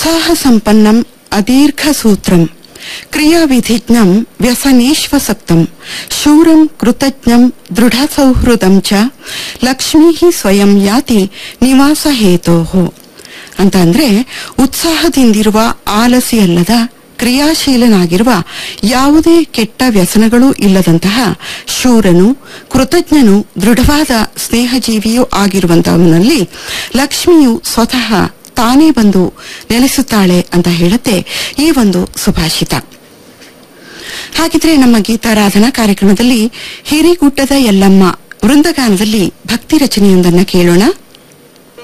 ಉತ್ಸಾಹ ಸಂಪನ್ನಂ ಅದೀರ್ಘ ಸೂತ್ರಂ ಕ್ರಿಯಾವಿಧಿಜ್ಞಂ ವ್ಯಸನೇಶ್ವಸಕ್ತಂ ಶೂರಂ ಕೃತಜ್ಞಂ ದೃಢ ಸೌಹೃದಂ ಚ ಲಕ್ಷ್ಮೀ ಸ್ವಯಂ ಯಾತಿ ನಿವಾಸ ಹೇತೋಹೋ ಅಂತ ಅಂದ್ರೆ ಉತ್ಸಾಹದಿಂದಿರುವ ಆಲಸಿಯಲ್ಲದ ಕ್ರಿಯಾಶೀಲನಾಗಿರುವ ಯಾವುದೇ ಕೆಟ್ಟ ವ್ಯಸನಗಳೂ ಇಲ್ಲದಂತಹ ಶೂರನು ಕೃತಜ್ಞನು ದೃಢವಾದ ಸ್ನೇಹಜೀವಿಯೂ ಆಗಿರುವಂತಹವನಲ್ಲಿ ಲಕ್ಷ್ಮಿಯು ಸ್ವತಃ ತಾನೇ ಬಂದು ನೆಲೆಸುತ್ತಾಳೆ ಅಂತ ಹೇಳುತ್ತೆ ಈ ಒಂದು ಸುಭಾಷಿತ ಹಾಗಿದ್ರೆ ನಮ್ಮ ಗೀತಾರಾಧನಾ ಕಾರ್ಯಕ್ರಮದಲ್ಲಿ ಹಿರಿಗುಡ್ಡದ ಯಲ್ಲಮ್ಮ ವೃಂದಗಾನದಲ್ಲಿ ಭಕ್ತಿ ರಚನೆಯೊಂದನ್ನ ಕೇಳೋಣ